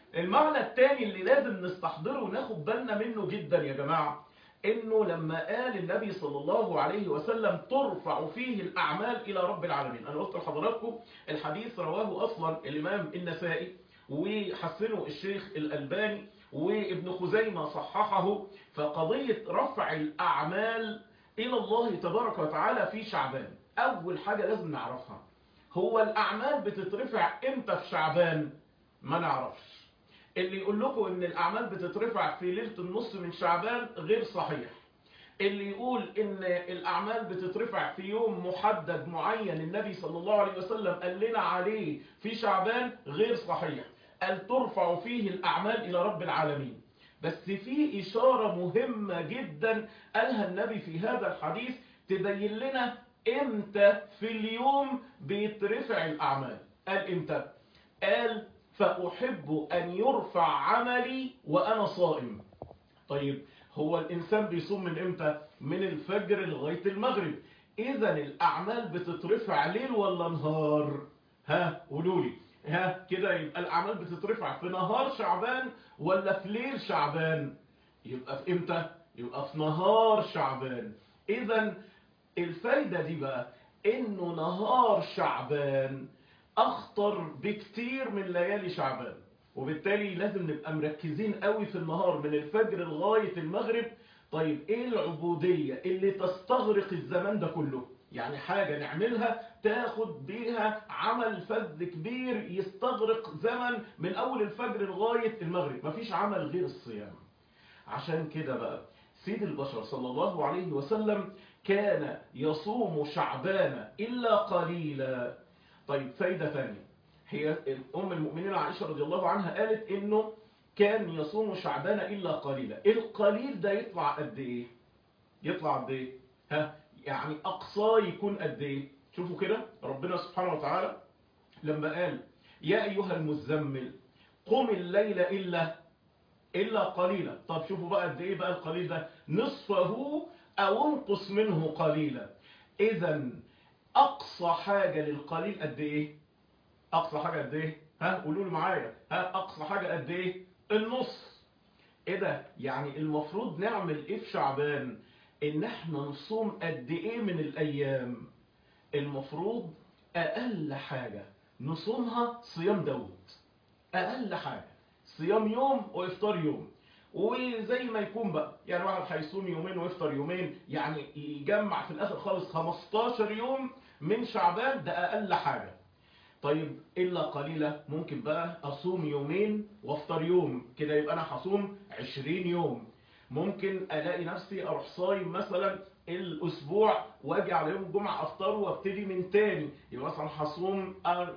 المعنى الثاني اللي لازم نستحضره وناخد بالنا منه جدا يا جماعة انه لما قال النبي صلى الله عليه وسلم ترفع فيه الاعمال الى رب العالمين انا قلت لحضراتكم الحديث رواه اصلا الامام النسائي وحسنه الشيخ الالباني وابن خزيمة صححه فقضية رفع الاعمال الى الله تبارك وتعالى في شعبان اول حاجة لازم نعرفها هو الاعمال بتترفع امتى في شعبان ما نعرفش اللي يقول لكم ان الاعمال بتترفع في ليلة النص من شعبان غير صحيح اللي يقول ان الاعمال بتترفع في يوم محدد معين النبي صلى الله عليه وسلم قال لنا عليه في شعبان غير صحيح قال ترفع فيه الاعمال الى رب العالمين بس في اشارة مهمة جدا قالها النبي في هذا الحديث تبين لنا امتى في اليوم بيترفع الاعمال قال امتى قال فأحب أن يرفع عملي وأنا صائم طيب هو الإنسان بيصوم من إمتى؟ من الفجر لغاية المغرب إذا الأعمال بتترفع ليل ولا نهار؟ ها قولوا لي ها كده يبقى الأعمال بتترفع في نهار شعبان ولا في ليل شعبان؟ يبقى في إمتى؟ يبقى في نهار شعبان إذا الفايدة دي بقى إنه نهار شعبان اخطر بكتير من ليالي شعبان وبالتالي لازم نبقى مركزين قوي في النهار من الفجر لغاية المغرب طيب ايه العبودية اللي تستغرق الزمان ده كله يعني حاجة نعملها تاخد بيها عمل فذ كبير يستغرق زمن من اول الفجر لغاية المغرب مفيش عمل غير الصيام عشان كده بقى سيد البشر صلى الله عليه وسلم كان يصوم شعبان إلا قليلا طيب فايدة ثانية هي أم المؤمنين عائشة رضي الله عنها قالت إنه كان يصوم شعبان إلا قليلا القليل ده يطلع قد إيه يطلع قد إيه ها يعني أقصاه يكون قد إيه شوفوا كده ربنا سبحانه وتعالى لما قال يا أيها المزمل قم الليل إلا إلا قليلا طب شوفوا بقى قد إيه بقى القليل ده نصفه أو انقص منه قليلا إذا اقصى حاجة للقليل قد ايه اقصى حاجة قد ايه ها قولوا لي معايا ها اقصى حاجة قد ايه النص ايه ده يعني المفروض نعمل ايه في شعبان ان احنا نصوم قد ايه من الايام المفروض اقل حاجة نصومها صيام داود اقل حاجة صيام يوم وافطار يوم وزي ما يكون بقى يعني واحد هيصوم يومين ويفطر يومين يعني يجمع في الاخر خالص 15 يوم من شعبان ده اقل حاجة طيب الا قليلة ممكن بقى اصوم يومين وافطر يوم كده يبقى انا هصوم 20 يوم ممكن الاقي نفسي اروح صايم مثلا الاسبوع واجي على يوم الجمعة افطر وابتدي من تاني يبقى مثلا هصوم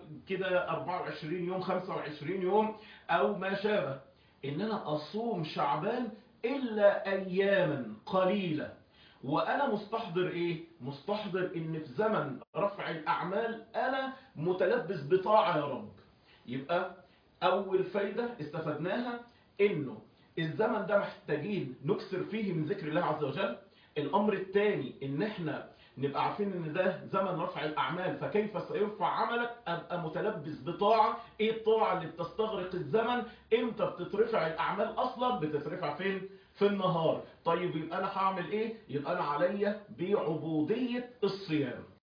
كده 24 يوم 25 يوم او ما شابه ان انا اصوم شعبان الا اياما قليلة وانا مستحضر ايه مستحضر ان في زمن رفع الاعمال انا متلبس بطاعة يا رب يبقى اول فايدة استفدناها انه الزمن ده محتاجين نكسر فيه من ذكر الله عز وجل الامر الثاني ان احنا نبقى عارفين ان ده زمن رفع الاعمال فكيف سيرفع عملك ابقى متلبس بطاعة ايه الطاعة اللي بتستغرق الزمن امتى بتترفع الاعمال اصلا بتترفع فين في النهار طيب يبقى انا هعمل ايه يبقى انا عليا بعبودية الصيام